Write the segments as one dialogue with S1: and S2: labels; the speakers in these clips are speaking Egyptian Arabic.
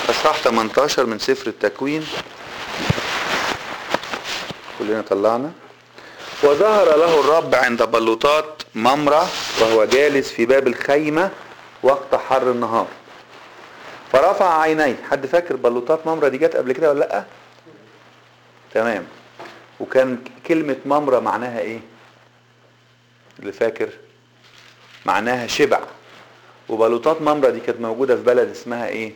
S1: اصحاح 18 من سفر التكوين كلنا طلعنا وظهر له الرب عند بلوطات ممرة وهو جالس في باب الخيمة وقت حر النهار فرفع عينيه حد فاكر بلوطات ممرة دي جت قبل كده ولا لا تمام وكان كلمة ممرة معناها ايه اللي فاكر معناها شبع وبلوطات ممرة دي كانت موجودة في بلد اسمها ايه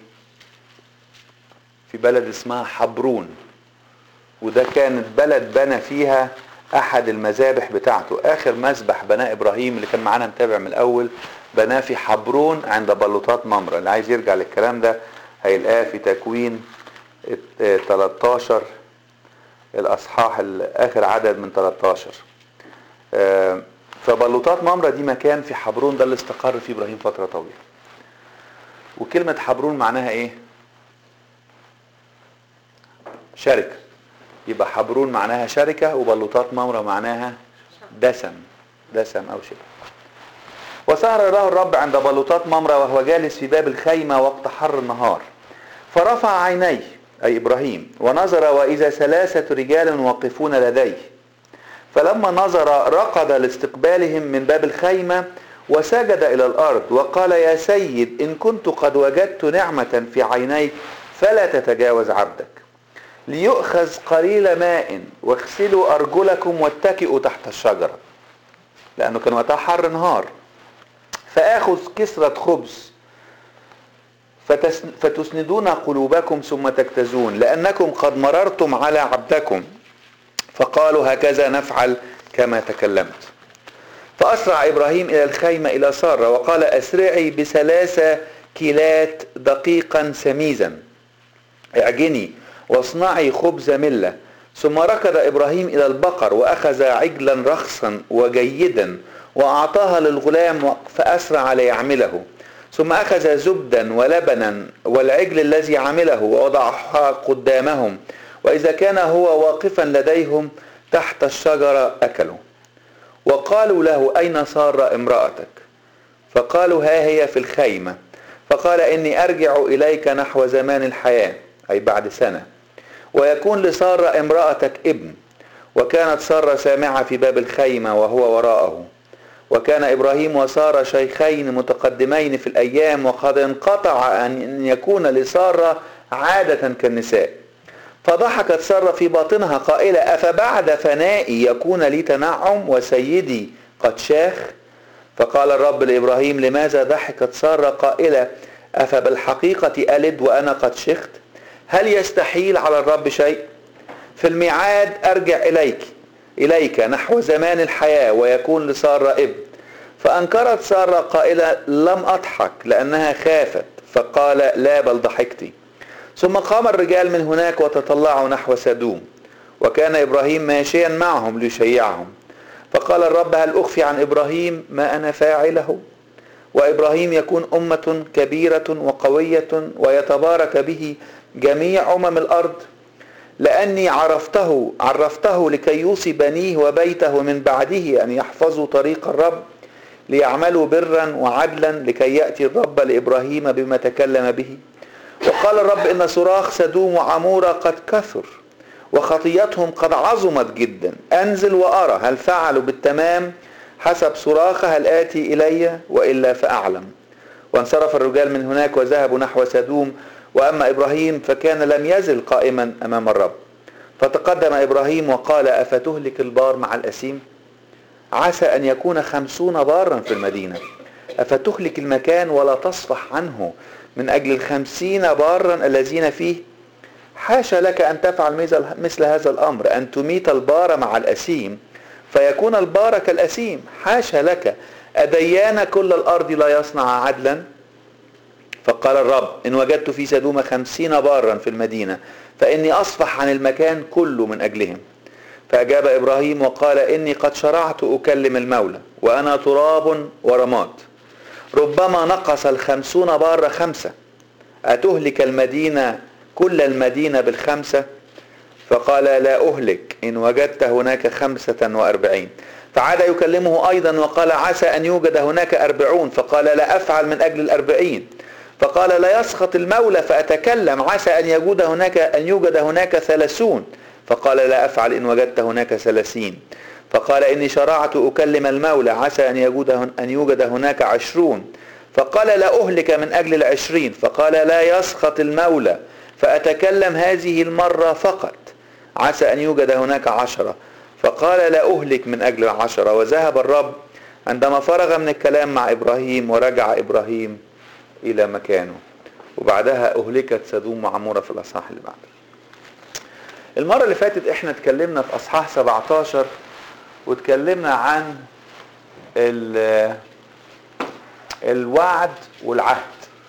S1: في بلد اسمها حبرون وده كانت بلد بنى فيها احد المذابح بتاعته اخر مذبح بناه ابراهيم اللي كان معانا متابع من الاول بناه في حبرون عند بلوطات ممرة اللي عايز يرجع للكلام ده هيلاقاه في تكوين 13 الاصحاح اخر عدد من 13 فبلوطات ممرة دي مكان في حبرون ده اللي استقر فيه ابراهيم فترة طويلة وكلمة حبرون معناها ايه شركة يبقى حبرون معناها شركة وبلوطات ممرة معناها دسم دسم او شبه وسهر له الرب عند بلوطات ممرة وهو جالس في باب الخيمة وقت حر النهار فرفع عينيه أي إبراهيم ونظر وإذا ثلاثة رجال واقفون لديه فلما نظر رقد لاستقبالهم من باب الخيمة وسجد إلى الأرض وقال يا سيد إن كنت قد وجدت نعمة في عينيك فلا تتجاوز عبدك ليؤخذ قليل ماء واغسلوا أرجلكم واتكئوا تحت الشجرة لأنه كان وقتها حر نهار فآخذ كسرة خبز فتسندون قلوبكم ثم تكتزون لأنكم قد مررتم على عبدكم فقالوا هكذا نفعل كما تكلمت فأسرع إبراهيم إلى الخيمة إلى سارة وقال أسرعي بثلاثة كيلات دقيقا سميزا اعجني واصنعي خبز ملة ثم ركض إبراهيم إلى البقر وأخذ عجلا رخصا وجيدا وأعطاها للغلام فأسرع ليعمله ثم أخذ زبدا ولبنا والعجل الذي عمله ووضعها قدامهم وإذا كان هو واقفا لديهم تحت الشجرة أكلوا وقالوا له أين سار امرأتك فقالوا ها هي في الخيمة فقال إني أرجع إليك نحو زمان الحياة أي بعد سنة ويكون لسارة امرأتك ابن وكانت سارة سامعة في باب الخيمة وهو وراءه وكان إبراهيم وسارة شيخين متقدمين في الأيام وقد انقطع أن يكون لسارة عادة كالنساء فضحكت سارة في باطنها قائلة أفبعد فنائي يكون لي تنعم وسيدي قد شاخ فقال الرب لإبراهيم لماذا ضحكت سارة قائلة أفبالحقيقة ألد وأنا قد شخت هل يستحيل على الرب شيء في الميعاد أرجع إليك إليك نحو زمان الحياة ويكون لسارة ابن فأنكرت سارة قائلة لم أضحك لأنها خافت فقال لا بل ضحكتي ثم قام الرجال من هناك وتطلعوا نحو سدوم وكان إبراهيم ماشيا معهم ليشيعهم فقال الرب هل أخفي عن إبراهيم ما أنا فاعله وإبراهيم يكون أمة كبيرة وقوية ويتبارك به جميع أمم الأرض لأني عرفته عرفته لكي يوصي بنيه وبيته من بعده أن يحفظوا طريق الرب ليعملوا برا وعدلا لكي يأتي الرب لإبراهيم بما تكلم به وقال الرب إن صراخ سدوم وعمورة قد كثر وخطيتهم قد عظمت جدا أنزل وأرى هل فعلوا بالتمام حسب صراخ هل آتي إلي وإلا فأعلم وانصرف الرجال من هناك وذهبوا نحو سدوم وأما إبراهيم فكان لم يزل قائما أمام الرب فتقدم إبراهيم وقال أفتهلك البار مع الأسيم عسى أن يكون خمسون بارا في المدينة أفتهلك المكان ولا تصفح عنه من أجل الخمسين بارا الذين فيه حاشا لك أن تفعل مثل هذا الأمر أن تميت البار مع الأسيم فيكون البار كالأسيم حاشا لك أديان كل الأرض لا يصنع عدلا فقال الرب إن وجدت في سدوم خمسين بارا في المدينة فإني أصفح عن المكان كله من أجلهم فأجاب إبراهيم وقال إني قد شرعت أكلم المولى وأنا تراب ورماد ربما نقص الخمسون بار خمسة أتهلك المدينة كل المدينة بالخمسة فقال لا أهلك إن وجدت هناك خمسة وأربعين فعاد يكلمه أيضا وقال عسى أن يوجد هناك أربعون فقال لا أفعل من أجل الأربعين فقال لا يسخط المولى فأتكلم عسى أن يوجد هناك أن يوجد هناك ثلاثون فقال لا أفعل إن وجدت هناك ثلاثين فقال إني شرعت أكلم المولى عسى أن يوجد أن يوجد هناك عشرون فقال لا أهلك من أجل العشرين فقال لا يسخط المولى فأتكلم هذه المرة فقط عسى أن يوجد هناك عشرة فقال لا أهلك من أجل العشرة وذهب الرب عندما فرغ من الكلام مع إبراهيم ورجع إبراهيم إلى مكانه وبعدها أهلكت سدوم وعمورة في الأصحاح اللي بعده المرة اللي فاتت احنا اتكلمنا في أصحاح 17 واتكلمنا عن الوعد والعهد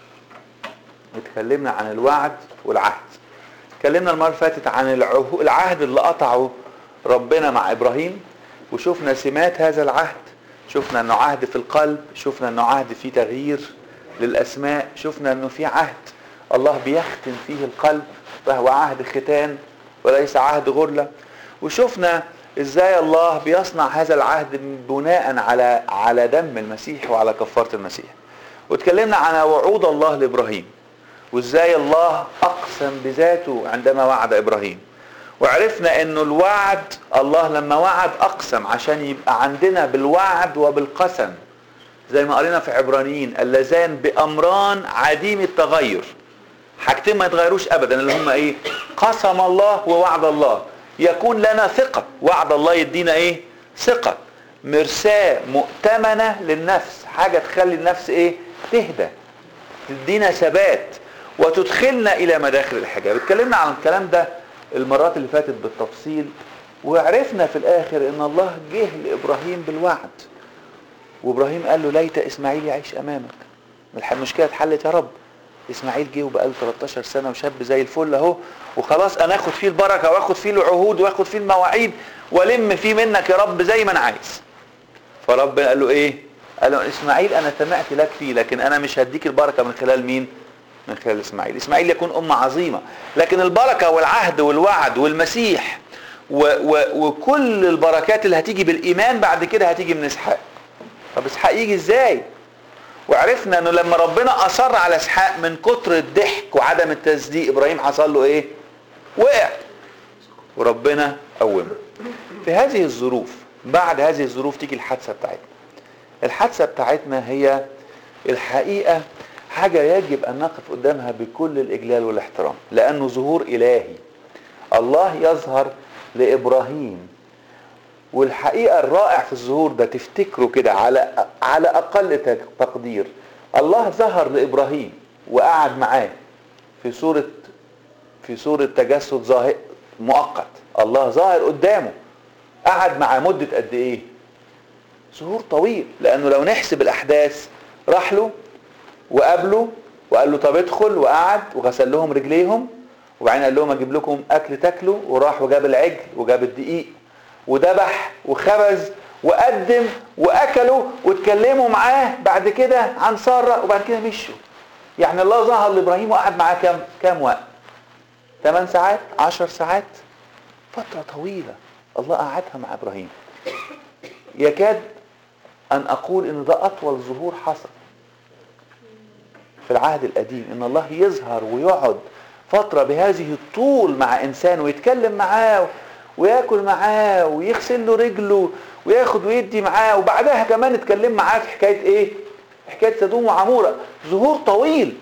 S1: اتكلمنا عن الوعد والعهد اتكلمنا المرة اللي فاتت عن العهد اللي قطعه ربنا مع إبراهيم وشفنا سمات هذا العهد شفنا انه عهد في القلب شفنا انه عهد فيه تغيير للاسماء شفنا انه في عهد الله بيختم فيه القلب فهو عهد ختان وليس عهد غرلة وشفنا ازاي الله بيصنع هذا العهد بناء على على دم المسيح وعلى كفارة المسيح واتكلمنا عن وعود الله لابراهيم وازاي الله اقسم بذاته عندما وعد ابراهيم وعرفنا انه الوعد الله لما وعد اقسم عشان يبقى عندنا بالوعد وبالقسم زي ما قرينا في عبرانيين اللذان بامران عديم التغير حاجتين ما يتغيروش ابدا اللي هم ايه قسم الله ووعد الله يكون لنا ثقة وعد الله يدينا ايه ثقة مرساة مؤتمنة للنفس حاجة تخلي النفس ايه تهدى تدينا ثبات وتدخلنا الى مداخل الحجاب اتكلمنا عن الكلام ده المرات اللي فاتت بالتفصيل وعرفنا في الاخر ان الله جه لابراهيم بالوعد وابراهيم قال له ليت اسماعيل يعيش امامك المشكله اتحلت يا رب اسماعيل جه وبقاله 13 سنه وشاب زي الفل اهو وخلاص انا اخد فيه البركه واخد فيه العهود واخد فيه المواعيد والم فيه منك يا رب زي ما انا عايز فرب قال له ايه قال له اسماعيل انا سمعت لك فيه لكن انا مش هديك البركه من خلال مين من خلال اسماعيل اسماعيل يكون امه عظيمه لكن البركه والعهد والوعد والمسيح و و وكل البركات اللي هتيجي بالايمان بعد كده هتيجي من اسحاق طب اسحاق يجي ازاي وعرفنا انه لما ربنا اصر على اسحاق من كتر الضحك وعدم التصديق ابراهيم حصل له ايه وقع وربنا قومه في هذه الظروف بعد هذه الظروف تيجي الحادثه بتاعتنا الحادثه بتاعتنا هي الحقيقه حاجه يجب ان نقف قدامها بكل الاجلال والاحترام لانه ظهور الهي الله يظهر لابراهيم والحقيقه الرائع في الظهور ده تفتكروا كده على على اقل تقدير الله ظهر لابراهيم وقعد معاه في صوره في صوره تجسد ظاهر مؤقت الله ظاهر قدامه قعد معاه مده قد ايه ظهور طويل لانه لو نحسب الاحداث راح له وقابله وقال له طب ادخل وقعد وغسل لهم رجليهم وبعدين قال لهم اجيب لكم اكل تاكلوا وراح وجاب العجل وجاب الدقيق وذبح وخبز وقدم واكلوا واتكلموا معاه بعد كده عن ساره وبعد كده مشوا يعني الله ظهر لابراهيم وقعد معاه كام كام وقت 8 ساعات 10 ساعات فتره طويله الله قعدها مع ابراهيم يكاد ان اقول ان ده اطول ظهور حصل في العهد القديم ان الله يظهر ويقعد فترة بهذه الطول مع انسان ويتكلم معاه وياكل معاه ويغسل له رجله وياخد ويدي معاه وبعدها كمان اتكلم معاه في حكاية ايه حكاية سدوم وعمورة ظهور طويل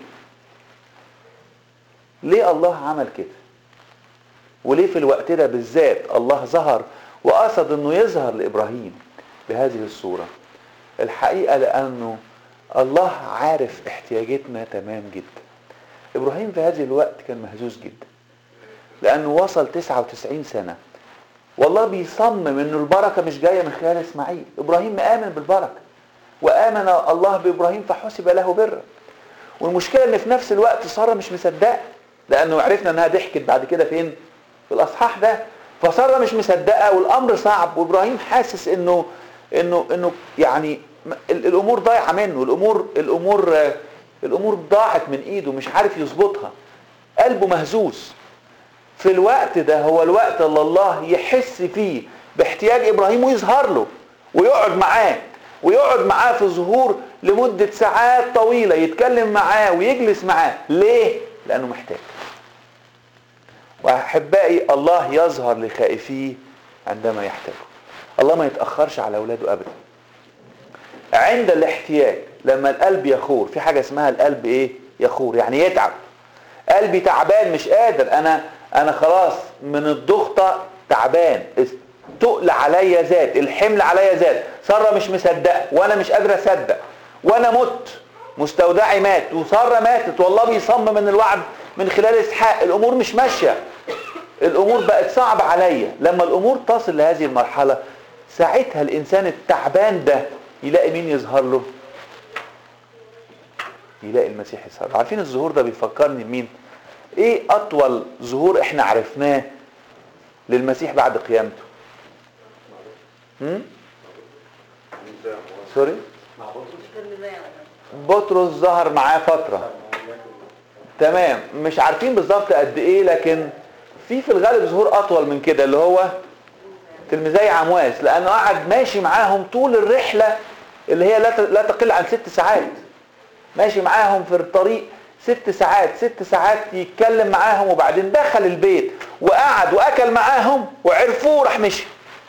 S1: ليه الله عمل كده وليه في الوقت ده بالذات الله ظهر وقصد انه يظهر لابراهيم بهذه الصورة الحقيقة لانه الله عارف احتياجاتنا تمام جدا ابراهيم في هذه الوقت كان مهزوز جدا لانه وصل 99 سنة والله بيصمم انه البركة مش جاية من خلال اسماعيل ابراهيم مآمن بالبركة وآمن الله بإبراهيم فحسب له برا والمشكلة ان في نفس الوقت سارة مش مصدقة لانه عرفنا انها ضحكت بعد كده فين في الاصحاح ده فسارة مش مصدقة والامر صعب وابراهيم حاسس انه انه انه يعني الامور ضايعه منه الامور الامور الامور ضاعت من ايده مش عارف يظبطها قلبه مهزوز في الوقت ده هو الوقت اللي الله يحس فيه باحتياج ابراهيم ويظهر له ويقعد معاه ويقعد معاه في ظهور لمدة ساعات طويلة يتكلم معاه ويجلس معاه ليه؟ لأنه محتاج وأحبائي الله يظهر لخائفيه عندما يحتاجه الله ما يتأخرش على أولاده أبدا عند الاحتياج لما القلب يخور في حاجة اسمها القلب ايه يخور يعني يتعب قلبي تعبان مش قادر انا انا خلاص من الضغطة تعبان تقل عليا زاد الحمل عليا زاد سارة مش مصدقة وانا مش قادر اصدق وانا مت مستودعي مات وسارة ماتت والله بيصمم من الوعد من خلال اسحاق الامور مش ماشية الامور بقت صعبة عليا لما الامور تصل لهذه المرحلة ساعتها الانسان التعبان ده يلاقي مين يظهر له يلاقي المسيح يظهر له عارفين الظهور ده بيفكرني بمين ايه اطول ظهور احنا عرفناه للمسيح بعد قيامته هم؟ سوري بطرس ظهر معاه فتره تمام مش عارفين بالظبط قد ايه لكن في في الغالب ظهور اطول من كده اللي هو تلميذي عمواس لانه قعد ماشي معاهم طول الرحله اللي هي لا تقل عن ست ساعات ماشي معاهم في الطريق ست ساعات ست ساعات يتكلم معاهم وبعدين دخل البيت وقعد واكل معاهم وعرفوه راح مشي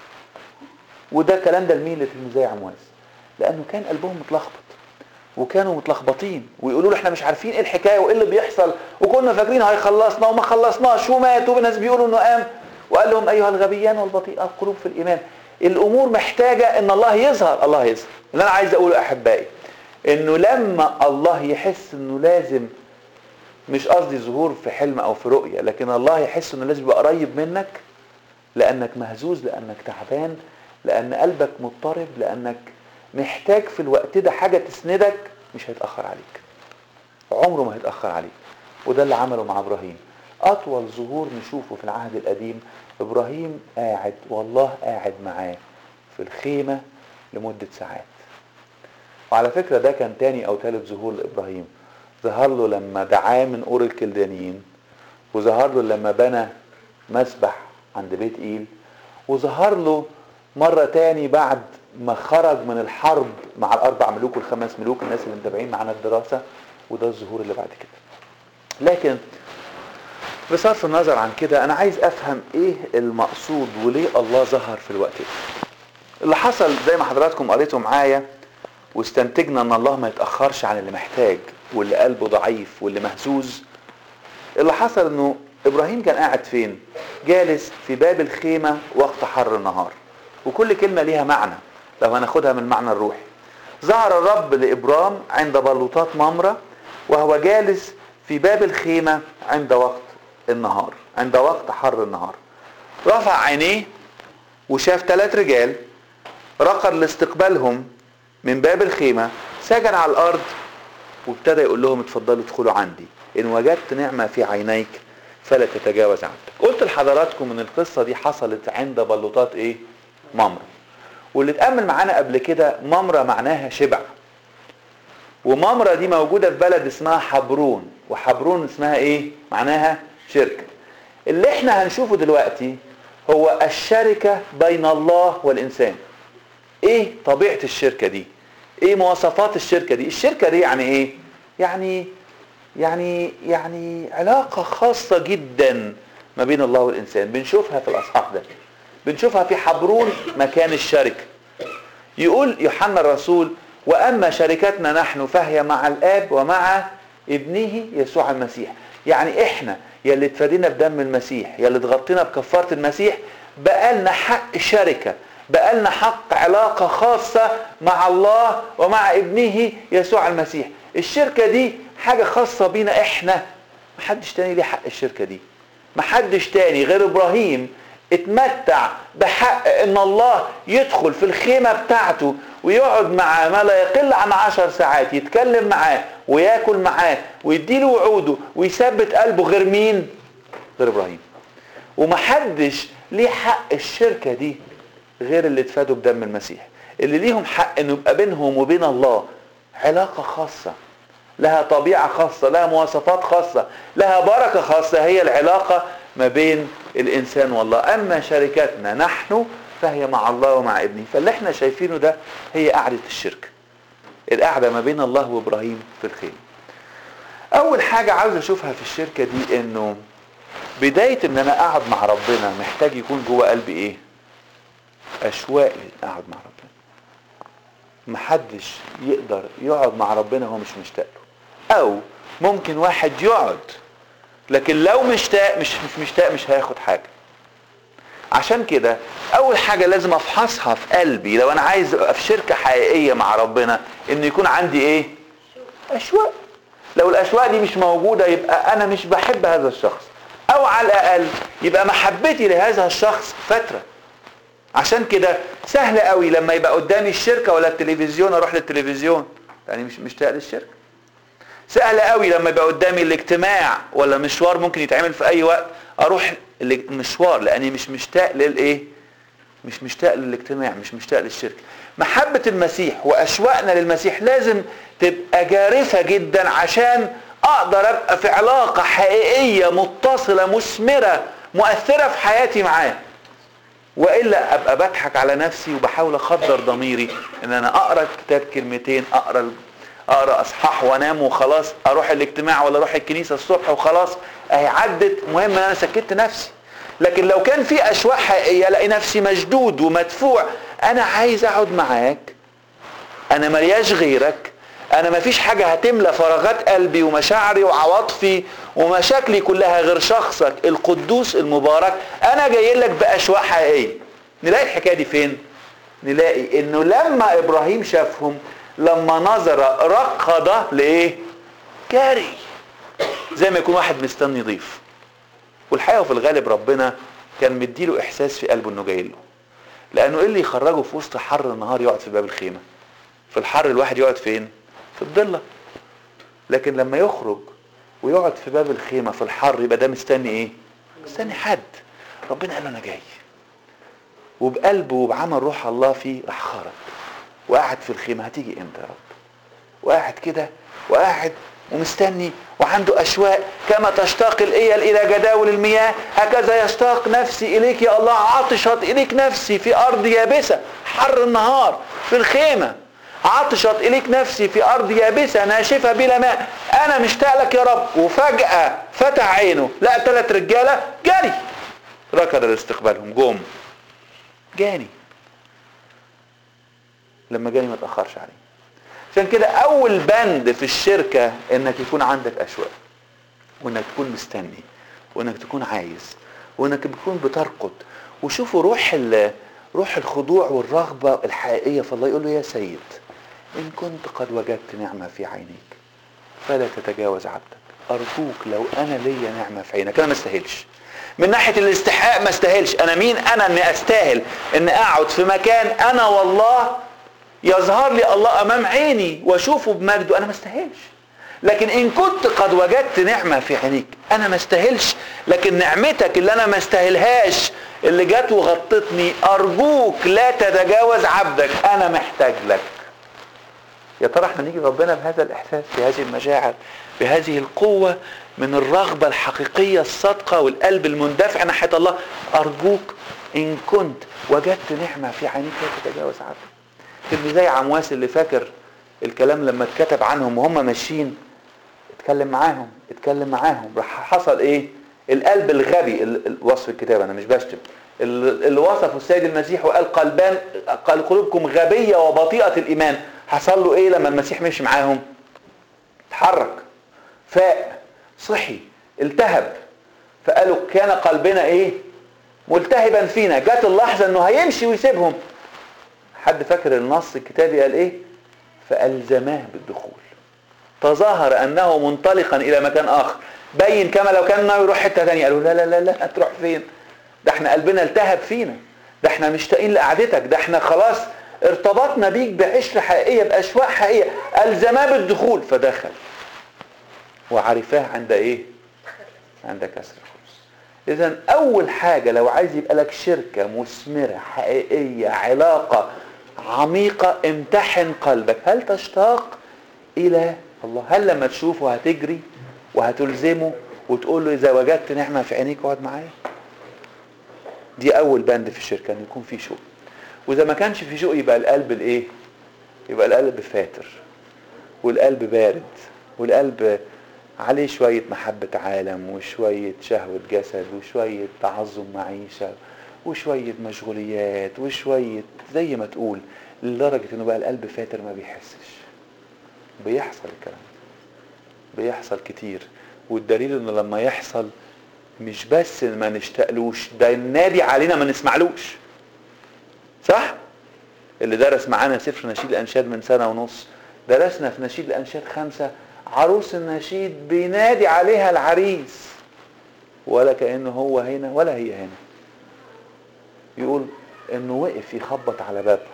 S1: وده الكلام ده لمين لتلميذي عمواس لانه كان قلبهم متلخبط وكانوا متلخبطين ويقولوا له احنا مش عارفين ايه الحكايه وايه اللي بيحصل وكنا فاكرين هيخلصنا وما خلصناش ومات وناس بيقولوا انه قام وقال لهم ايها الغبيان والبطيئه القلوب في الايمان الامور محتاجه ان الله يظهر الله يظهر اللي انا عايز اقوله احبائي انه لما الله يحس انه لازم مش قصدي ظهور في حلم او في رؤيه لكن الله يحس انه لازم يبقى قريب منك لانك مهزوز لانك تعبان لان قلبك مضطرب لانك محتاج في الوقت ده حاجه تسندك مش هيتاخر عليك عمره ما هيتاخر عليك وده اللي عمله مع ابراهيم اطول ظهور نشوفه في العهد القديم ابراهيم قاعد والله قاعد معاه في الخيمه لمده ساعات وعلى فكره ده كان تاني او ثالث ظهور لابراهيم ظهر له لما دعاه من اور الكلدانيين وظهر له لما بنى مسبح عند بيت ايل وظهر له مرة تاني بعد ما خرج من الحرب مع الأربع ملوك والخمس ملوك الناس اللي متابعين معانا الدراسة وده الظهور اللي بعد كده لكن بصرف النظر عن كده أنا عايز أفهم إيه المقصود وليه الله ظهر في الوقت ده اللي حصل زي ما حضراتكم قريتوا معايا واستنتجنا ان الله ما يتأخرش عن اللي محتاج واللي قلبه ضعيف واللي مهزوز اللي حصل انه ابراهيم كان قاعد فين جالس في باب الخيمة وقت حر النهار وكل كلمة ليها معنى لو هناخدها من المعنى الروحي ظهر الرب لإبرام عند بلوطات ممرة وهو جالس في باب الخيمة عند وقت النهار عند وقت حر النهار رفع عينيه وشاف ثلاث رجال رقد لاستقبالهم من باب الخيمة سجن على الأرض وابتدى يقول لهم اتفضلوا ادخلوا عندي إن وجدت نعمة في عينيك فلا تتجاوز عنك قلت لحضراتكم ان القصة دي حصلت عند بلوطات ايه ممرة واللي اتأمل معانا قبل كده ممرة معناها شبع وممرة دي موجودة في بلد اسمها حبرون وحبرون اسمها ايه معناها شركة اللي احنا هنشوفه دلوقتي هو الشركة بين الله والإنسان ايه طبيعة الشركة دي ايه مواصفات الشركة دي الشركة دي يعني ايه يعني يعني يعني علاقة خاصة جدا ما بين الله والإنسان بنشوفها في الأصحاح ده بنشوفها في حبرون مكان الشركة يقول يوحنا الرسول وأما شركتنا نحن فهي مع الآب ومع ابنه يسوع المسيح يعني احنا يا اللي اتفادينا بدم المسيح يا اللي اتغطينا بكفارة المسيح بقالنا حق شركة بقالنا حق علاقة خاصة مع الله ومع ابنه يسوع المسيح الشركة دي حاجة خاصة بينا احنا محدش تاني ليه حق الشركة دي محدش تاني غير ابراهيم اتمتع بحق ان الله يدخل في الخيمة بتاعته ويقعد معاه ما لا يقل عن عشر ساعات يتكلم معاه وياكل معاه ويديله وعوده ويثبت قلبه غير مين غير ابراهيم ومحدش ليه حق الشركة دي غير اللي اتفادوا بدم المسيح اللي ليهم حق انه يبقى بينهم وبين الله علاقة خاصة لها طبيعة خاصة لها مواصفات خاصة لها بركة خاصة هي العلاقة ما بين الإنسان والله أما شركتنا نحن فهي مع الله ومع ابنه فاللي احنا شايفينه ده هي قعدة الشركة القعدة ما بين الله وابراهيم في الخيمة اول حاجة عاوز اشوفها في الشركة دي انه بداية ان انا اقعد مع ربنا محتاج يكون جوه قلبي ايه اشواق اقعد مع ربنا محدش يقدر يقعد مع ربنا هو مش مشتاق له او ممكن واحد يقعد لكن لو مشتاق مش مش مشتاق مش هياخد حاجه عشان كده اول حاجه لازم افحصها في قلبي لو انا عايز ابقى في شركه حقيقيه مع ربنا ان يكون عندي ايه اشواق لو الاشواق دي مش موجوده يبقى انا مش بحب هذا الشخص او على الاقل يبقى محبتي لهذا الشخص فتره عشان كده سهل قوي لما يبقى قدامي الشركه ولا التلفزيون اروح للتلفزيون يعني مش مشتاق للشركه سهل قوي لما يبقى قدامي الاجتماع ولا مشوار ممكن يتعمل في اي وقت اروح المشوار لاني مش مشتاق للايه مش مشتاق للاجتماع مش مشتاق للشركه محبه المسيح واشواقنا للمسيح لازم تبقى جارفه جدا عشان اقدر ابقى في علاقه حقيقيه متصله مثمره مؤثره في حياتي معاه والا ابقى بضحك على نفسي وبحاول اخدر ضميري ان انا اقرا كتاب كلمتين اقرا اقرا اصحاح وانام وخلاص اروح الاجتماع ولا اروح الكنيسه الصبح وخلاص اهي عدت مهم ان انا سكت نفسي لكن لو كان في اشواق حقيقيه الاقي نفسي مشدود ومدفوع انا عايز اقعد معاك انا ملياش غيرك انا مفيش حاجه هتملى فراغات قلبي ومشاعري وعواطفي ومشاكلي كلها غير شخصك القدوس المبارك انا جاي لك باشواق حقيقيه نلاقي الحكايه دي فين نلاقي انه لما ابراهيم شافهم لما نظر رقد لايه جاري زي ما يكون واحد مستني ضيف والحقيقه وفي الغالب ربنا كان مديله احساس في قلبه انه جاي له لانه ايه اللي يخرجه في وسط حر النهار يقعد في باب الخيمه في الحر الواحد يقعد فين في الضله لكن لما يخرج ويقعد في باب الخيمه في الحر يبقى ده مستني ايه مستني حد ربنا قال له انا جاي وبقلبه وبعمل روح الله فيه راح خرج وقاعد في الخيمه هتيجي امتى يا رب وقاعد كده وقاعد ومستني وعنده اشواق كما تشتاق الايل الى جداول المياه هكذا يشتاق نفسي اليك يا الله عطشت اليك نفسي في ارض يابسه حر النهار في الخيمه عطشت اليك نفسي في ارض يابسه ناشفه بلا ماء انا مشتاق لك يا رب وفجاه فتح عينه لقى ثلاث رجاله جري ركض لاستقبالهم جم جاني لما جاني ما تاخرش عليه عشان كده اول بند في الشركه انك يكون عندك اشواق وانك تكون مستني وانك تكون عايز وانك تكون بترقد وشوفوا روح روح الخضوع والرغبه الحقيقيه في الله يقول له يا سيد ان كنت قد وجدت نعمه في عينيك فلا تتجاوز عبدك ارجوك لو انا ليا نعمه في عينك انا ما استاهلش من ناحيه الاستحقاق ما استاهلش انا مين انا اني استاهل ان اقعد في مكان انا والله يظهر لي الله امام عيني واشوفه بمجده انا ما استاهلش لكن ان كنت قد وجدت نعمه في عينيك انا ما استاهلش لكن نعمتك اللي انا ما استاهلهاش اللي جت وغطتني ارجوك لا تتجاوز عبدك انا محتاج لك يا ترى احنا نيجي ربنا بهذا الاحساس بهذه المشاعر بهذه القوه من الرغبه الحقيقيه الصادقه والقلب المندفع ناحيه الله ارجوك ان كنت وجدت نعمه في عينيك لا تتجاوز عبدك تبقى زي عمواس اللي فاكر الكلام لما اتكتب عنهم وهم ماشيين اتكلم معاهم اتكلم معاهم راح حصل ايه القلب الغبي وصف الكتاب انا مش بشتم اللي وصفه السيد المسيح وقال قلبان قال قلوبكم غبية وبطيئة الإيمان حصل له إيه لما المسيح مشي معاهم اتحرك فاق صحي التهب فقالوا كان قلبنا إيه ملتهبا فينا جت اللحظة إنه هيمشي ويسيبهم حد فاكر النص الكتابي قال ايه فألزماه بالدخول تظاهر انه منطلقا الى مكان اخر بين كما لو كان ناوي يروح حته ثانيه قالوا لا لا لا لا هتروح فين ده احنا قلبنا التهب فينا ده احنا مشتاقين لقعدتك ده احنا خلاص ارتبطنا بيك بعشره حقيقيه باشواق حقيقيه الزماه بالدخول فدخل وعرفاه عند ايه عند كسر الخبز اذا اول حاجه لو عايز يبقى لك شركه مثمره حقيقيه علاقه عميقه امتحن قلبك هل تشتاق الى الله هل لما تشوفه هتجري وهتلزمه وتقول له اذا وجدت نعمه في عينيك اقعد معايا دي اول بند في الشركه ان يكون في شوق واذا ما كانش في شوق يبقى القلب الايه يبقى القلب فاتر والقلب بارد والقلب عليه شوية محبة عالم وشوية شهوة جسد وشوية تعظم معيشة وشوية مشغوليات وشوية زي ما تقول لدرجة انه بقى القلب فاتر ما بيحسش بيحصل الكلام ده بيحصل كتير والدليل انه لما يحصل مش بس ما نشتاقلوش ده النادي علينا ما نسمعلوش صح اللي درس معانا سفر نشيد الانشاد من سنه ونص درسنا في نشيد الانشاد خمسه عروس النشيد بينادي عليها العريس ولا كانه هو هنا ولا هي هنا يقول انه وقف يخبط على بابها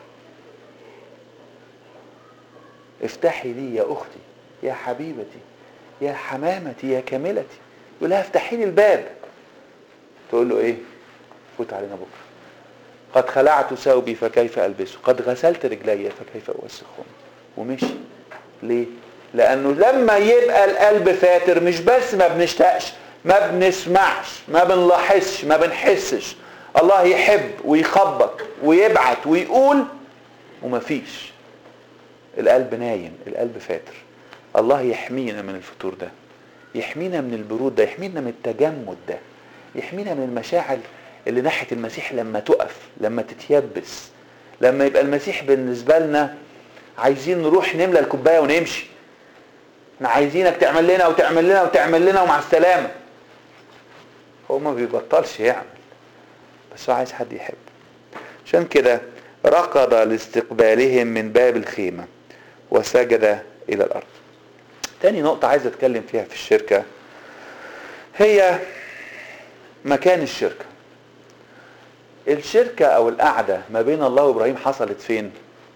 S1: افتحي لي يا اختي يا حبيبتي يا حمامتي يا كاملتي يقول لها افتحي لي الباب تقول له ايه فوت علينا بكره قد خلعت ثوبي فكيف البسه قد غسلت رجلي فكيف اوسخهم ومشي ليه لانه لما يبقى القلب فاتر مش بس ما بنشتاقش ما بنسمعش ما بنلاحظش ما بنحسش الله يحب ويخبط ويبعت ويقول ومفيش القلب نايم القلب فاتر الله يحمينا من الفتور ده يحمينا من البرود ده يحمينا من التجمد ده يحمينا من المشاعر اللي ناحية المسيح لما تقف لما تتيبس لما يبقى المسيح بالنسبة لنا عايزين نروح نملى الكوباية ونمشي احنا عايزينك تعمل لنا وتعمل لنا وتعمل لنا ومع السلامة هو ما بيبطلش يعمل بس هو عايز حد يحب عشان كده ركض لاستقبالهم من باب الخيمة وسجد إلى الأرض تاني نقطة عايز أتكلم فيها في الشركة هي مكان الشركة الشركة أو القعدة ما بين الله وإبراهيم حصلت فين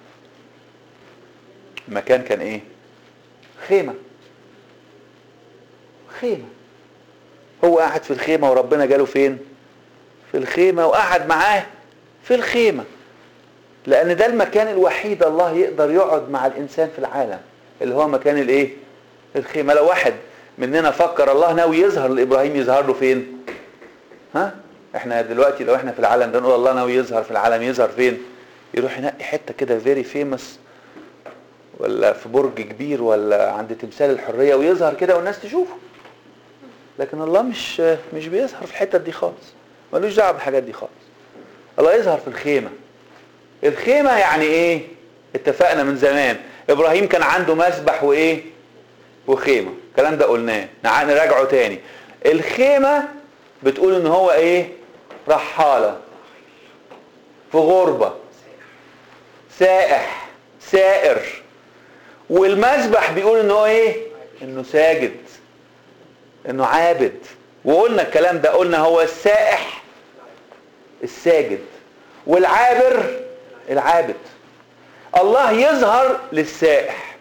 S1: المكان كان إيه خيمة خيمة هو قاعد في الخيمة وربنا جاله فين في الخيمة وقعد معاه في الخيمة لأن ده المكان الوحيد الله يقدر يقعد مع الإنسان في العالم اللي هو مكان الإيه الخيمة لو واحد مننا فكر الله ناوي يظهر لإبراهيم يظهر له فين ها احنا دلوقتي لو احنا في العالم ده نقول الله ناوي يظهر في العالم يظهر فين يروح ينقي حتة كده فيري فيمس ولا في برج كبير ولا عند تمثال الحرية ويظهر كده والناس تشوفه لكن الله مش مش بيظهر في الحتة دي خالص ملوش دعوه بالحاجات دي خالص الله يظهر في الخيمه الخيمه يعني ايه اتفقنا من زمان ابراهيم كان عنده مسبح وايه وخيمه الكلام ده قلناه نراجعه تاني الخيمه بتقول ان هو ايه رحاله في غربه سائح سائر والمسبح بيقول ان هو ايه انه ساجد انه عابد وقلنا الكلام ده قلنا هو السائح الساجد والعابر العابد الله يظهر للسائح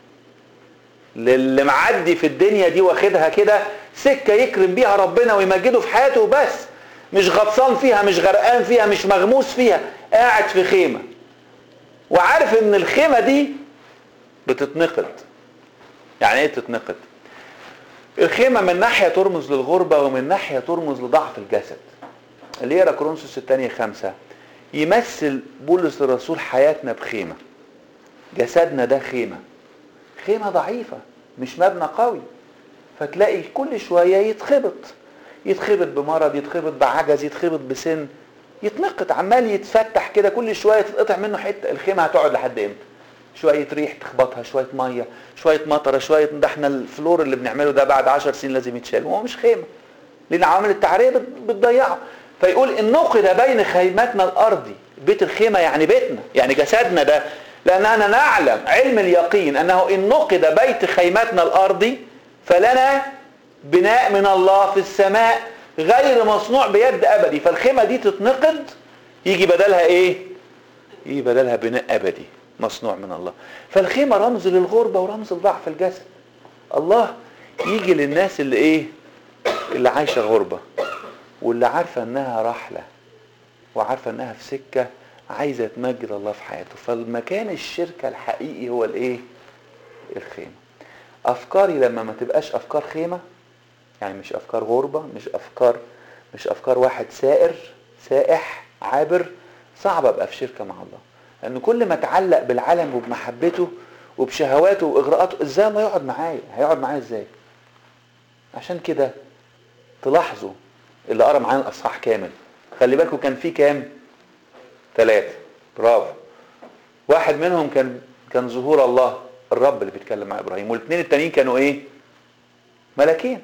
S1: للي معدي في الدنيا دي واخدها كده سكه يكرم بيها ربنا ويمجده في حياته بس مش غطسان فيها مش غرقان فيها مش مغموس فيها قاعد في خيمه وعارف ان الخيمه دي بتتنقد يعني ايه تتنقد الخيمه من ناحيه ترمز للغربه ومن ناحيه ترمز لضعف الجسد اللي يقرا كورنثوس الثانيه خمسة يمثل بولس الرسول حياتنا بخيمه جسدنا ده خيمه خيمه ضعيفه مش مبنى قوي فتلاقي كل شويه يتخبط يتخبط بمرض يتخبط بعجز يتخبط بسن يتنقط عمال يتفتح كده كل شويه تتقطع منه حته الخيمه هتقعد لحد امتى شويه ريح تخبطها شويه ميه شويه مطره شويه ده احنا الفلور اللي بنعمله ده بعد 10 سنين لازم يتشال وهو مش خيمه لان عوامل التعريه بتضيعه فيقول ان نقد بين خيمتنا الارضي بيت الخيمه يعني بيتنا يعني جسدنا ده لاننا نعلم علم اليقين انه ان نقد بيت خيمتنا الارضي فلنا بناء من الله في السماء غير مصنوع بيد ابدي فالخيمه دي تتنقد يجي بدلها ايه يجي بدلها بناء ابدي مصنوع من الله فالخيمه رمز للغربه ورمز لضعف الجسد الله يجي للناس اللي ايه اللي عايشه غربه واللي عارفه انها رحله وعارفه انها في سكه عايزه تمجد الله في حياته فالمكان الشركه الحقيقي هو الايه الخيمه افكاري لما ما تبقاش افكار خيمه يعني مش افكار غربه مش افكار مش افكار واحد سائر سائح عابر صعب ابقى في شركه مع الله لان كل ما اتعلق بالعالم وبمحبته وبشهواته واغراءاته ازاي الله يقعد معايا هيقعد معايا ازاي عشان كده تلاحظوا اللي قرا معانا الاصحاح كامل خلي بالكم كان في كام ثلاثة برافو واحد منهم كان كان ظهور الله الرب اللي بيتكلم مع ابراهيم والاثنين التانيين كانوا ايه ملاكين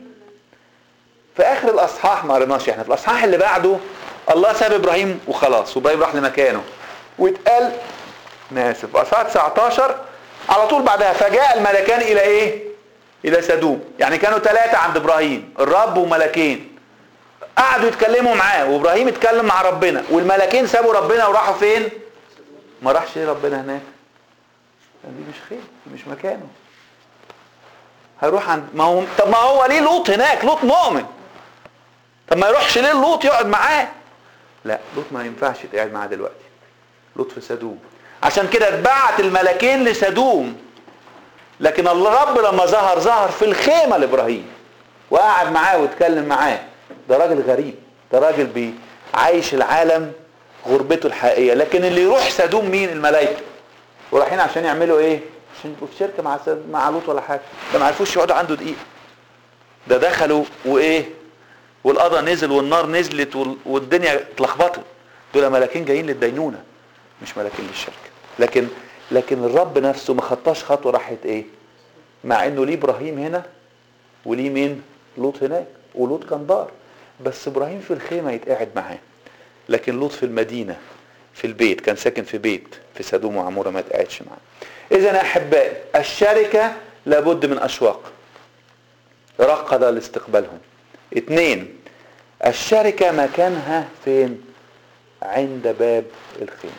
S1: في اخر الاصحاح ما قريناش احنا في الاصحاح اللي بعده الله ساب ابراهيم وخلاص وابراهيم راح لمكانه واتقال انا اسف اصحاح 19 على طول بعدها فجاء الملكان الى ايه الى سدوم يعني كانوا ثلاثة عند ابراهيم الرب وملكين قعدوا يتكلموا معاه وابراهيم اتكلم مع ربنا والملكين سابوا ربنا وراحوا فين ما راحش ليه ربنا هناك دي مش خير دي مش مكانه هيروح عند ما هو طب ما هو ليه لوط هناك لوط مؤمن طب ما يروحش ليه لوط يقعد معاه لا لوط ما ينفعش يتقعد معاه دلوقتي لوط في سدوم عشان كده اتبعت الملكين لسدوم لكن الرب لما ظهر ظهر في الخيمه لابراهيم وقعد معاه واتكلم معاه ده راجل غريب ده راجل بي عايش العالم غربته الحقيقيه لكن اللي يروح سدوم مين الملائكه ورايحين عشان يعملوا ايه عشان يبقوا في شركه مع سد... مع لوط ولا حاجه ده ما عرفوش يقعدوا عنده دقيقه ده دخلوا وايه والقضا نزل والنار نزلت وال... والدنيا اتلخبطت دول ملاكين جايين للدينونه مش ملاكين للشركه لكن لكن الرب نفسه ما خطاش خطوه راحت ايه مع انه ليه ابراهيم هنا وليه مين لوط هناك ولوط كان دار بس ابراهيم في الخيمه يتقعد معاه لكن لوط في المدينه في البيت كان ساكن في بيت في سدوم وعموره ما يتقعدش معاه اذا يا احبائي الشركه لابد من اشواق رقد لاستقبالهم اثنين الشركه مكانها فين عند باب الخيمه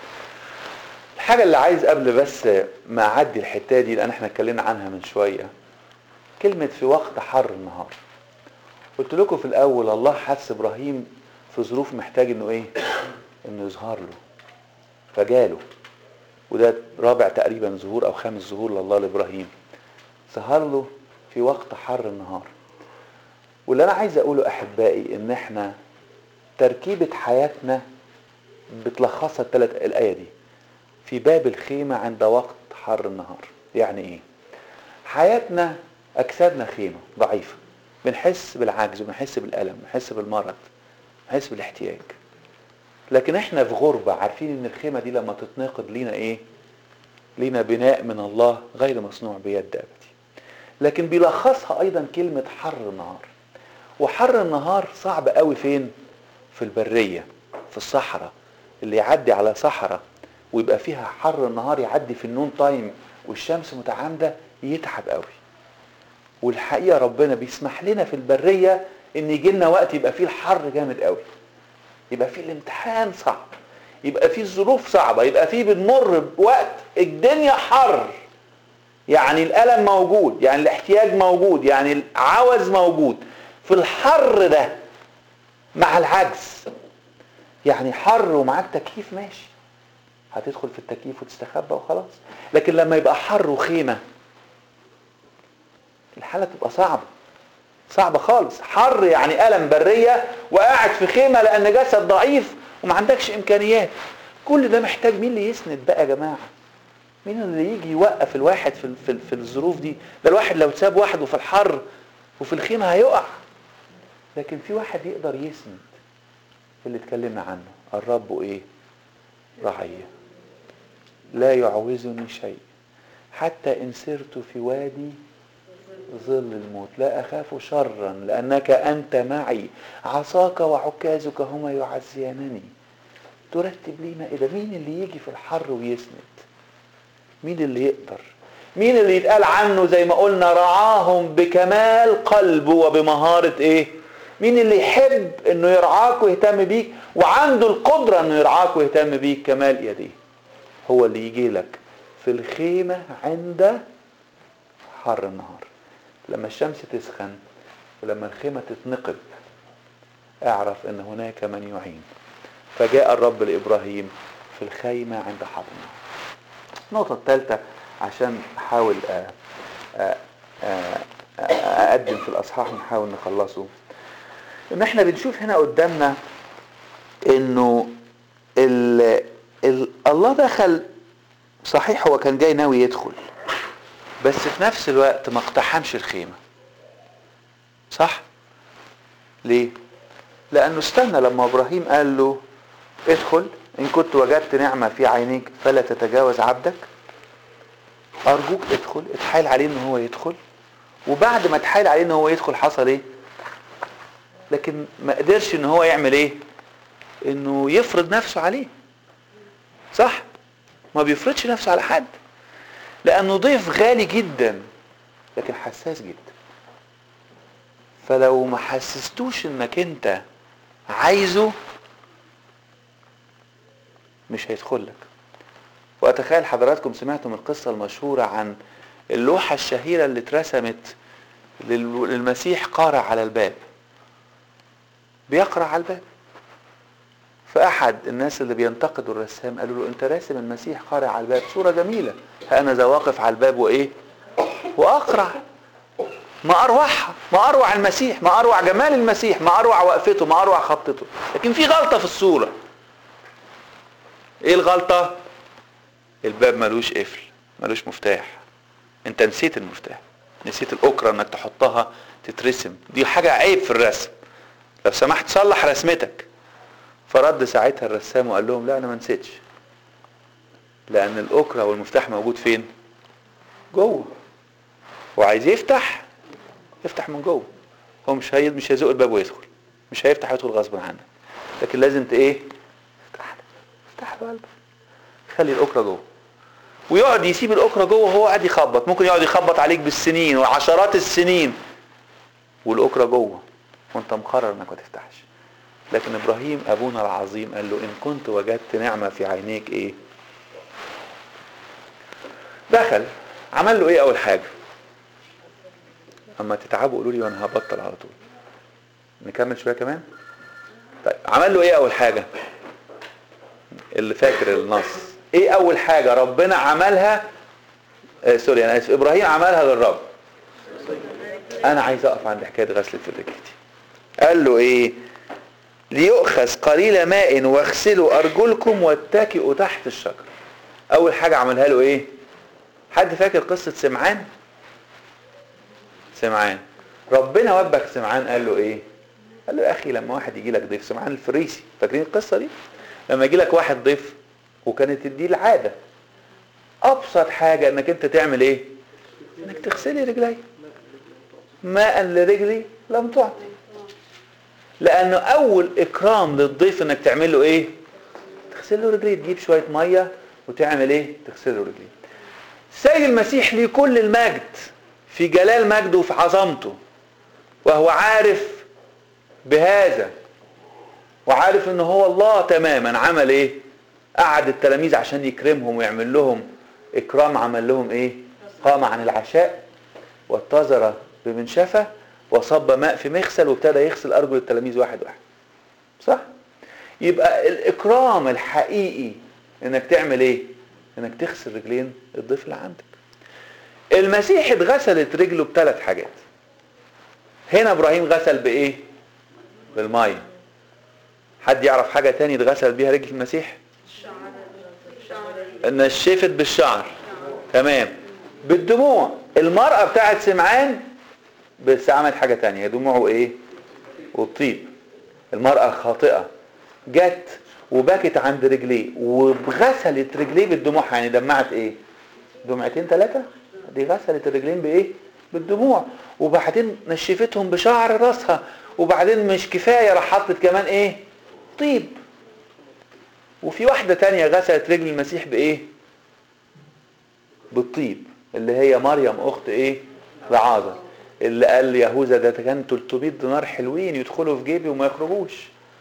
S1: الحاجه اللي عايز قبل بس ما اعدي الحته دي لان احنا اتكلمنا عنها من شويه كلمه في وقت حر النهار قلت لكم في الاول الله حس ابراهيم في ظروف محتاج انه ايه انه يظهر له فجاله وده رابع تقريبا ظهور او خامس ظهور لله لابراهيم ظهر له في وقت حر النهار واللي انا عايز اقوله احبائي ان احنا تركيبة حياتنا بتلخصها الثلاث الايه دي في باب الخيمة عند وقت حر النهار يعني ايه حياتنا اجسادنا خيمة ضعيفة بنحس بالعجز وبنحس بالالم بنحس بالمرض بنحس بالاحتياج لكن احنا في غربة عارفين ان الخيمة دي لما تتنقض لينا ايه لينا بناء من الله غير مصنوع بيد ابدي لكن بيلخصها ايضا كلمة حر النهار وحر النهار صعب قوي فين في البرية في الصحراء اللي يعدي على صحراء ويبقى فيها حر النهار يعدي في النون تايم والشمس متعامدة يتعب قوي والحقيقة ربنا بيسمح لنا في البرية ان يجي لنا وقت يبقى فيه الحر جامد قوي يبقى فيه الامتحان صعب يبقى فيه الظروف صعبة يبقى فيه بنمر بوقت الدنيا حر يعني الألم موجود يعني الاحتياج موجود يعني العوز موجود في الحر ده مع العجز يعني حر ومعاك تكييف ماشي هتدخل في التكييف وتستخبى وخلاص لكن لما يبقى حر وخيمة الحالة تبقى صعبة صعبة خالص حر يعني ألم برية وقاعد في خيمة لأن جسد ضعيف وما عندكش إمكانيات كل ده محتاج مين اللي يسند بقى يا جماعة مين اللي يجي يوقف الواحد في, في, في الظروف دي ده الواحد لو ساب وحده في الحر وفي الخيمة هيقع لكن في واحد يقدر يسند اللي اتكلمنا عنه الرب ايه رعية لا يعوزني شيء حتى إن سرت في وادي ظل الموت لا أخاف شرا لأنك أنت معي عصاك وعكازك هما يعزيانني ترتب لي مائدة مين اللي يجي في الحر ويسند مين اللي يقدر مين اللي يتقال عنه زي ما قلنا رعاهم بكمال قلبه وبمهارة ايه مين اللي يحب انه يرعاك ويهتم بيك وعنده القدرة انه يرعاك ويهتم بيك كمال يديه هو اللي يجي لك في الخيمة عند حر النهار لما الشمس تسخن ولما الخيمة تتنقب اعرف ان هناك من يعين فجاء الرب لإبراهيم في الخيمة عند حر النهار النقطة الثالثة عشان احاول اقدم في الاصحاح ونحاول نخلصه ان احنا بنشوف هنا قدامنا انه ال ال الله دخل صحيح هو كان جاي ناوي يدخل بس في نفس الوقت ما اقتحمش الخيمة صح ليه لانه استنى لما ابراهيم قال له ادخل ان كنت وجدت نعمة في عينيك فلا تتجاوز عبدك ارجوك ادخل اتحايل عليه ان هو يدخل وبعد ما اتحايل عليه ان هو يدخل حصل ايه لكن ما قدرش ان هو يعمل ايه انه يفرض نفسه عليه صح ما بيفرضش نفسه على حد لانه ضيف غالي جدا لكن حساس جدا فلو ما حسستوش انك انت عايزه مش هيدخل لك واتخيل حضراتكم سمعتم القصة المشهورة عن اللوحة الشهيرة اللي اترسمت لل- للمسيح قارع على الباب بيقرع على الباب فأحد الناس اللي بينتقدوا الرسام قالوا له أنت راسم المسيح قارع على الباب صورة جميلة ها أنا ذا واقف على الباب وإيه وأقرع ما أروعها ما أروع المسيح ما أروع جمال المسيح ما أروع وقفته ما أروع خطته لكن في غلطة في الصورة إيه الغلطة الباب ملوش قفل ملوش مفتاح انت نسيت المفتاح نسيت الاكرة انك تحطها تترسم دي حاجة عيب في الرسم لو سمحت صلح رسمتك فرد ساعتها الرسام وقال لهم لا انا ما نسيتش لان الاكرة والمفتاح موجود فين جوه وعايز يفتح يفتح من جوه هو مش هي مش هيزق الباب ويدخل مش هيفتح يدخل غصب عنك لكن لازم ت ايه افتح له افتح له قلبك خلي الاكرة جوه ويقعد يسيب الاكرة جوه وهو قاعد يخبط ممكن يقعد يخبط عليك بالسنين وعشرات السنين والاكرة جوه وانت مقرر انك ما تفتحش لكن ابراهيم ابونا العظيم قال له ان كنت وجدت نعمة في عينيك ايه دخل عمل له ايه اول حاجة اما تتعبوا قولوا لي وانا هبطل على طول نكمل شوية كمان طيب عمل له ايه اول حاجة اللي فاكر النص ايه اول حاجة ربنا عملها آه سوري انا اسف ابراهيم عملها للرب انا عايز اقف عند حكاية غسل في الرجل دي قال له ايه ليؤخذ قليل ماء واغسلوا ارجلكم واتكئوا تحت الشجر اول حاجة عملها له ايه حد فاكر قصة سمعان سمعان ربنا وبك سمعان قال له ايه قال له يا اخي لما واحد يجي لك ضيف سمعان الفريسي فاكرين القصة دي لما يجي لك واحد ضيف وكانت دي العادة ابسط حاجة انك انت تعمل ايه انك تغسلي رجلي ماء لرجلي لم تعطي لانه اول اكرام للضيف انك تعمل له ايه تغسل له رجليه تجيب شوية مية وتعمل ايه تغسل له رجليه سيد المسيح ليه كل المجد في جلال مجده وفي عظمته وهو عارف بهذا وعارف ان هو الله تماما عمل ايه قعد التلاميذ عشان يكرمهم ويعمل لهم اكرام عمل لهم ايه قام عن العشاء واتزر بمنشفة وصب ماء في مغسل وابتدى يغسل ارجل التلاميذ واحد واحد صح يبقى الاكرام الحقيقي انك تعمل ايه انك تغسل رجلين الضيف اللي عندك المسيح اتغسلت رجله بثلاث حاجات هنا ابراهيم غسل بايه بالميه حد يعرف حاجة تاني اتغسل بيها رجل المسيح نشفت بالشعر تمام بالدموع المرأة بتاعت سمعان بس عملت حاجة تانية دموعه ايه والطيب المرأة الخاطئة جت وبكت عند رجليه وغسلت رجليه بالدموع يعني دمعت ايه دمعتين ثلاثة دي غسلت الرجلين بايه بالدموع وبعدين نشفتهم بشعر راسها وبعدين مش كفاية راح حطت كمان ايه طيب وفي واحدة تانية غسلت رجل المسيح بايه بالطيب اللي هي مريم اخت ايه لعازر اللي قال يهوذا ده كان 300 دينار حلوين يدخلوا في جيبي وما يخرجوش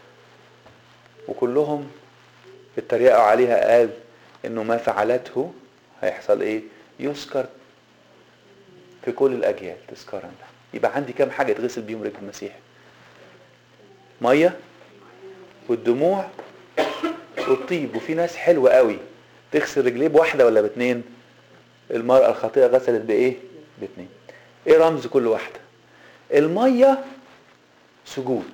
S1: وكلهم اتريقوا عليها قال انه ما فعلته هيحصل ايه يذكر في كل الاجيال تذكارا ده يبقى عندي كام حاجه يتغسل بيهم رجل المسيح ميه والدموع والطيب وفي ناس حلوه قوي تغسل رجليه بواحده ولا باتنين المراه الخاطئه غسلت بايه باتنين ايه رمز كل واحده الميه سجود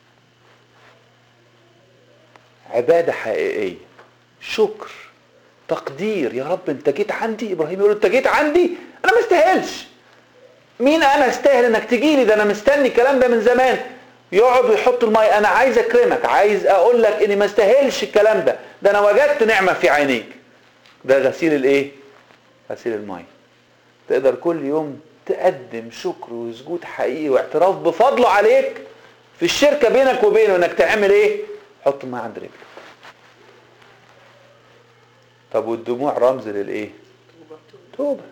S1: عباده حقيقيه شكر تقدير يا رب انت جيت عندي ابراهيم يقول له انت جيت عندي انا ما استاهلش مين انا استاهل انك تجي لي ده انا مستني الكلام ده من زمان يقعد ويحط الماء انا عايز اكرمك عايز اقول لك اني ما استاهلش الكلام ده ده انا وجدت نعمه في عينيك ده غسيل الايه غسيل الماء تقدر كل يوم تقدم شكر وسجود حقيقي واعتراف بفضله عليك في الشركه بينك وبينه انك تعمل ايه حط الماء عند رجله طب والدموع رمز للايه توبه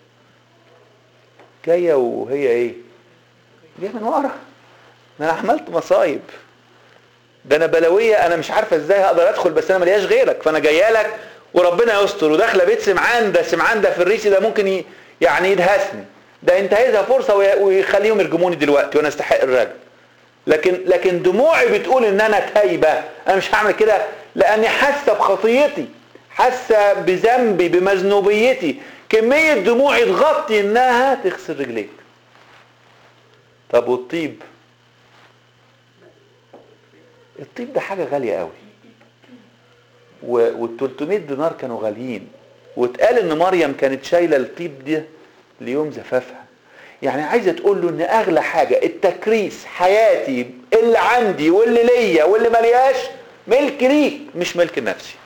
S1: جايه وهي ايه جايه من ورا ده انا عملت مصايب ده انا بلويه انا مش عارفه ازاي هقدر ادخل بس انا ملياش غيرك فانا جايه لك وربنا يستر وداخله بيت سمعان ده سمعان ده في الريسي ده ممكن ي... يعني يدهسني ده انتهزها فرصه وي... ويخليهم يرجموني دلوقتي وانا استحق الرجم لكن لكن دموعي بتقول ان انا تايبه انا مش هعمل كده لاني حاسه بخطيتي حاسه بذنبي بمذنوبيتي كميه دموعي تغطي انها تغسل رجليك طب والطيب الطيب ده حاجه غاليه قوي وال 300 دينار كانوا غاليين واتقال ان مريم كانت شايله الطيب ده ليوم زفافها يعني عايزه تقول له ان اغلى حاجه التكريس حياتي اللي عندي واللي ليا واللي ملياش ملك ليك مش ملك لنفسي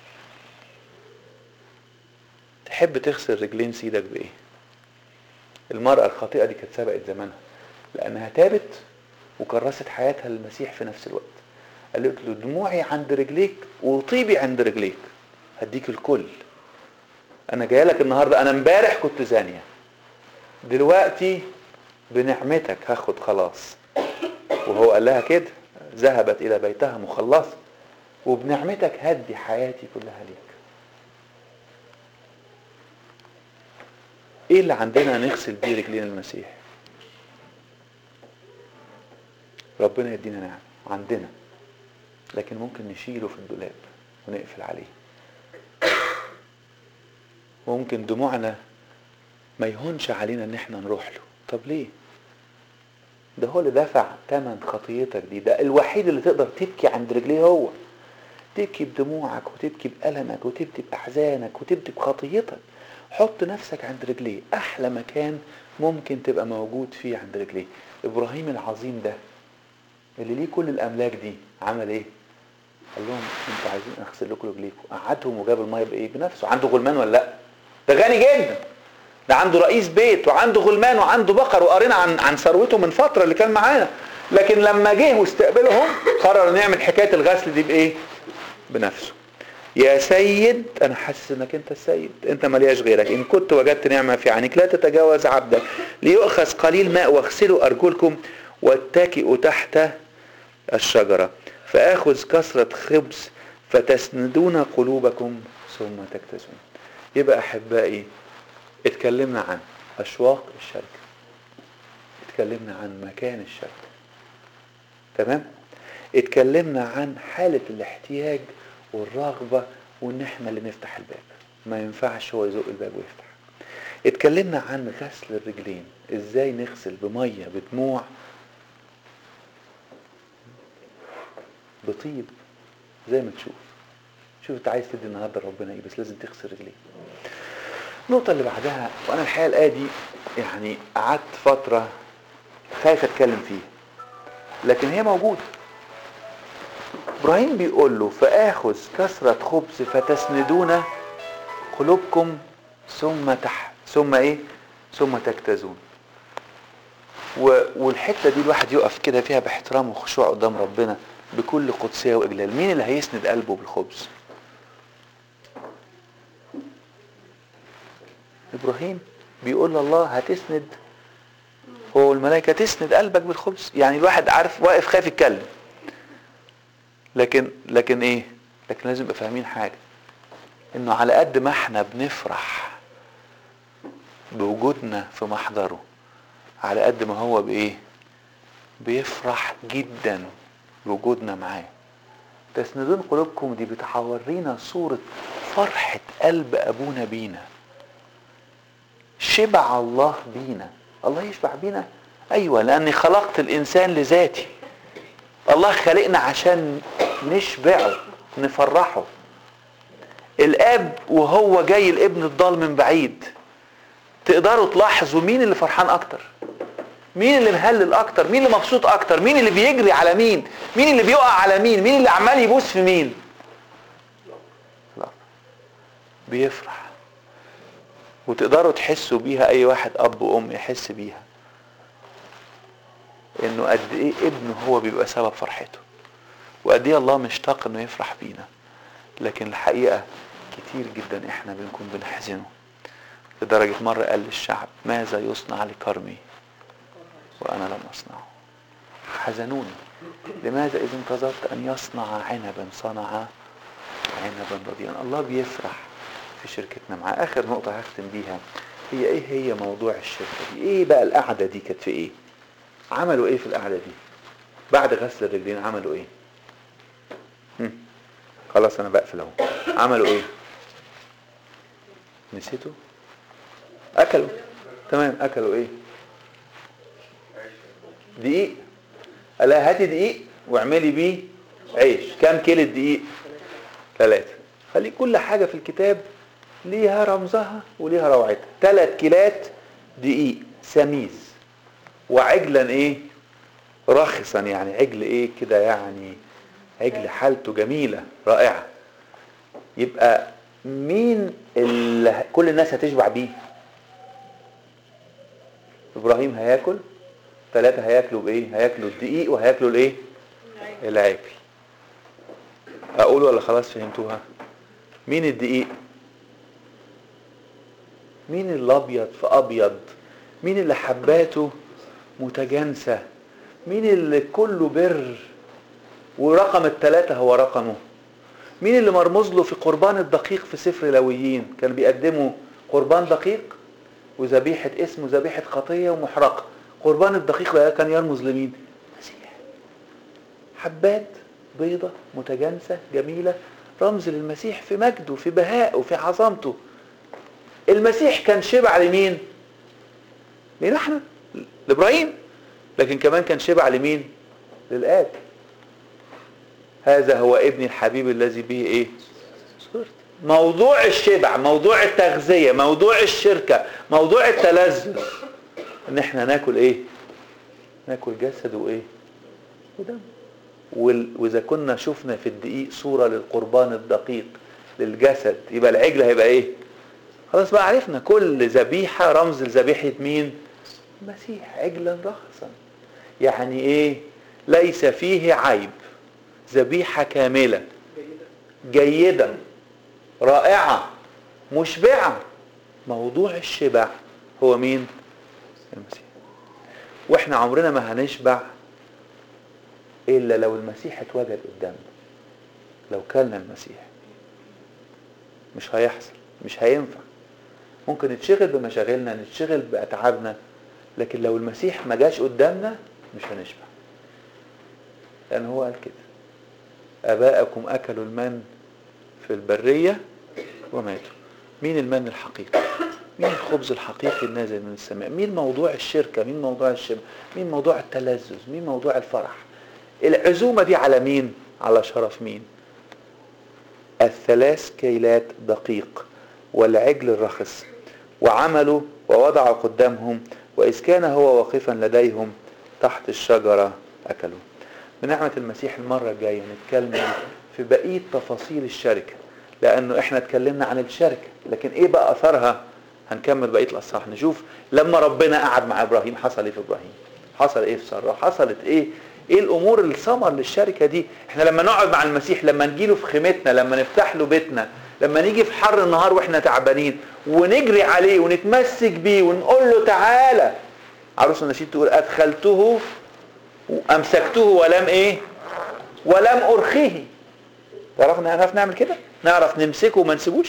S1: تحب تغسل رجلين سيدك بايه المرأة الخاطئة دي كانت سبقت زمانها لأنها تابت وكرست حياتها للمسيح في نفس الوقت قالت له دموعي عند رجليك وطيبي عند رجليك هديك الكل انا جاي لك النهارده انا امبارح كنت زانيه دلوقتي بنعمتك هاخد خلاص وهو قال لها كده ذهبت الى بيتها مخلصه وبنعمتك هدي حياتي كلها ليك ايه اللي عندنا نغسل بيه رجلين المسيح ربنا يدينا نعم عندنا لكن ممكن نشيله في الدولاب ونقفل عليه ممكن دموعنا ما يهونش علينا ان احنا نروح له طب ليه ده هو اللي دفع ثمن خطيتك دي ده الوحيد اللي تقدر تبكي عند رجليه هو تبكي بدموعك وتبكي بألمك وتبكي بأحزانك وتبكي بخطيتك حط نفسك عند رجليه أحلى مكان ممكن تبقى موجود فيه عند رجليه إبراهيم العظيم ده اللي ليه كل الأملاك دي عمل إيه؟ قال لهم انتوا عايزين اغسل لكم رجليكم قعدهم وجاب الميه بايه بنفسه عنده غلمان ولا لا ده غني جدا ده عنده رئيس بيت وعنده غلمان وعنده بقر وقرينا عن عن ثروته من فتره اللي كان معانا لكن لما جه واستقبلهم قرر نعمل حكايه الغسل دي بايه بنفسه يا سيد انا حاسس انك انت السيد انت ملياش غيرك ان كنت وجدت نعمه في عينك لا تتجاوز عبدك ليؤخذ قليل ماء واغسلوا ارجلكم واتكئوا تحت الشجره فآخذ كثرة خبز فتسندون قلوبكم ثم تكتسون يبقى أحبائي اتكلمنا عن أشواق الشركة اتكلمنا عن مكان الشركة تمام اتكلمنا عن حالة الاحتياج والرغبة وان احنا اللي نفتح الباب ما ينفعش هو يزق الباب ويفتح اتكلمنا عن غسل الرجلين ازاي نغسل بمية بدموع بطيب زي ما تشوف شوف انت عايز تدي النهارده لربنا ايه بس لازم تغسل رجليك النقطه اللي بعدها وانا الحقيقه الايه دي يعني قعدت فتره خايف اتكلم فيها لكن هي موجوده ابراهيم بيقول له فاخذ كثره خبز فتسندون قلوبكم ثم تح ثم ايه ثم تجتازون و... والحته دي الواحد يقف كده فيها باحترام وخشوع قدام ربنا بكل قدسية وإجلال مين اللي هيسند قلبه بالخبز إبراهيم بيقول لله هتسند هو الملائكة تسند قلبك بالخبز يعني الواحد عارف واقف خايف يتكلم لكن لكن ايه لكن لازم نبقى فاهمين حاجة انه على قد ما احنا بنفرح بوجودنا في محضره على قد ما هو بايه بيفرح جدا بوجودنا معاه تسندون قلوبكم دي بتحورينا صورة فرحة قلب أبونا بينا شبع الله بينا الله يشبع بينا أيوة لأني خلقت الإنسان لذاتي الله خلقنا عشان نشبعه نفرحه الاب وهو جاي الابن الضال من بعيد تقدروا تلاحظوا مين اللي فرحان اكتر مين اللي مهلل اكتر مين اللي مبسوط اكتر مين اللي بيجري على مين مين اللي بيقع على مين مين اللي عمال يبوس في مين لا بيفرح وتقدروا تحسوا بيها اي واحد اب وام يحس بيها انه قد ايه ابنه هو بيبقى سبب فرحته وقد ايه الله مشتاق انه يفرح بينا لكن الحقيقه كتير جدا احنا بنكون بنحزنه لدرجة مرة قال للشعب ماذا يصنع لكرمي وأنا لم أصنعه حزنوني لماذا إذا انتظرت أن يصنع عنبا صنع عنبا رديئا الله بيفرح في شركتنا مع آخر نقطة هختم بيها هي إيه هي موضوع الشركة دي إيه بقى القعدة دي كانت في إيه عملوا إيه في القعدة دي بعد غسل الرجلين عملوا إيه هم. خلاص أنا بقفل أهو عملوا إيه نسيتوا اكلوا تمام اكلوا ايه دقيق قال لها هاتي دقيق واعملي بيه عيش كام كيلو دقيق ثلاثة خلي كل حاجة في الكتاب ليها رمزها وليها روعتها ثلاث كيلات دقيق سميز وعجلا ايه رخصا يعني عجل ايه كده يعني عجل حالته جميلة رائعة يبقى مين اللي كل الناس هتشبع بيه ابراهيم هياكل ثلاثة هياكلوا بايه هياكلوا الدقيق وهياكلوا الايه العجل اقول ولا خلاص فهمتوها مين الدقيق مين الابيض في ابيض مين اللي حباته متجانسة مين اللي كله بر ورقم الثلاثة هو رقمه مين اللي مرموز له في قربان الدقيق في سفر لويين كان بيقدموا قربان دقيق وذبيحة اسمه ذبيحة خطية ومحرقة قربان الدقيق ده كان يرمز لمين مسيح حبات بيضة متجانسة جميلة رمز للمسيح في مجده في بهائه في عظمته المسيح كان شبع لمين لينا احنا لابراهيم لكن كمان كان شبع لمين للاب هذا هو ابني الحبيب الذي به ايه صرت موضوع الشبع موضوع التغذية موضوع الشركة موضوع التلذذ ان احنا ناكل ايه ناكل جسد وايه ودم واذا كنا شفنا في الدقيق صورة للقربان الدقيق للجسد يبقى العجل هيبقى ايه خلاص بقى عرفنا كل ذبيحة رمز لذبيحة مين المسيح عجلا رخصا يعني ايه ليس فيه عيب ذبيحة كاملة جيدة رائعة مشبعة موضوع الشبع هو مين المسيح واحنا عمرنا ما هنشبع الا لو المسيح اتوجد قدامنا لو كلنا المسيح مش هيحصل مش هينفع ممكن نتشغل بمشاغلنا نتشغل باتعابنا لكن لو المسيح ما جاش قدامنا مش هنشبع لان هو قال كده اباءكم اكلوا المن في البريه وماتوا مين المن الحقيقي مين الخبز الحقيقي النازل من السماء مين موضوع الشركه مين موضوع الشبع مين موضوع التلذذ مين موضوع الفرح العزومه دي على مين على شرف مين الثلاث كيلات دقيق والعجل الرخص وعملوا ووضعوا قدامهم وإذ كان هو واقفا لديهم تحت الشجرة أكلوا بنعمة المسيح المرة الجاية نتكلم في بقية تفاصيل الشركة لأنه إحنا اتكلمنا عن الشركة لكن إيه بقى أثرها هنكمل بقية الأصحاح نشوف لما ربنا قعد مع إبراهيم حصل إيه في إبراهيم حصل إيه في سارة حصلت إيه ايه الامور الثمر للشركه دي احنا لما نقعد مع المسيح لما نجيله في خيمتنا لما نفتح له بيتنا لما نيجي في حر النهار واحنا تعبانين ونجري عليه ونتمسك بيه ونقول له تعالى عروس النشيد تقول ادخلته وامسكته ولم ايه ولم ارخيه تعرف نعرف نعمل كده نعرف نمسكه وما نسيبوش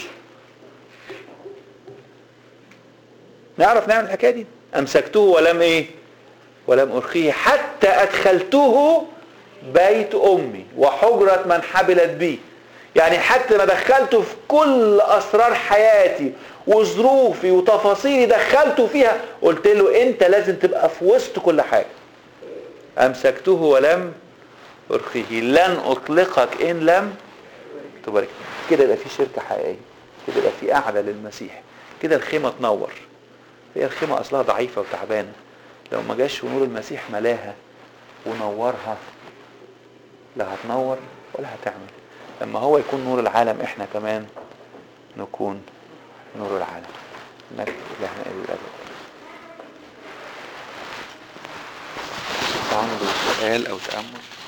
S1: نعرف نعمل الحكايه دي امسكته ولم ايه ولم أرخيه حتى أدخلته بيت أمي وحجرة من حبلت بي يعني حتى ما دخلته في كل أسرار حياتي وظروفي وتفاصيلي دخلته فيها قلت له أنت لازم تبقى في وسط كل حاجة أمسكته ولم أرخيه لن أطلقك إن لم تبارك كده يبقى في شركة حقيقية كده يبقى في قعدة للمسيح كده الخيمة تنور هي الخيمة أصلها ضعيفة وتعبانة لو ما جاش ونور المسيح ملاها ونورها لا هتنور ولا هتعمل لما هو يكون نور العالم احنا كمان نكون نور العالم مجد إلهنا إلى الأبد عنده سؤال أو تأمل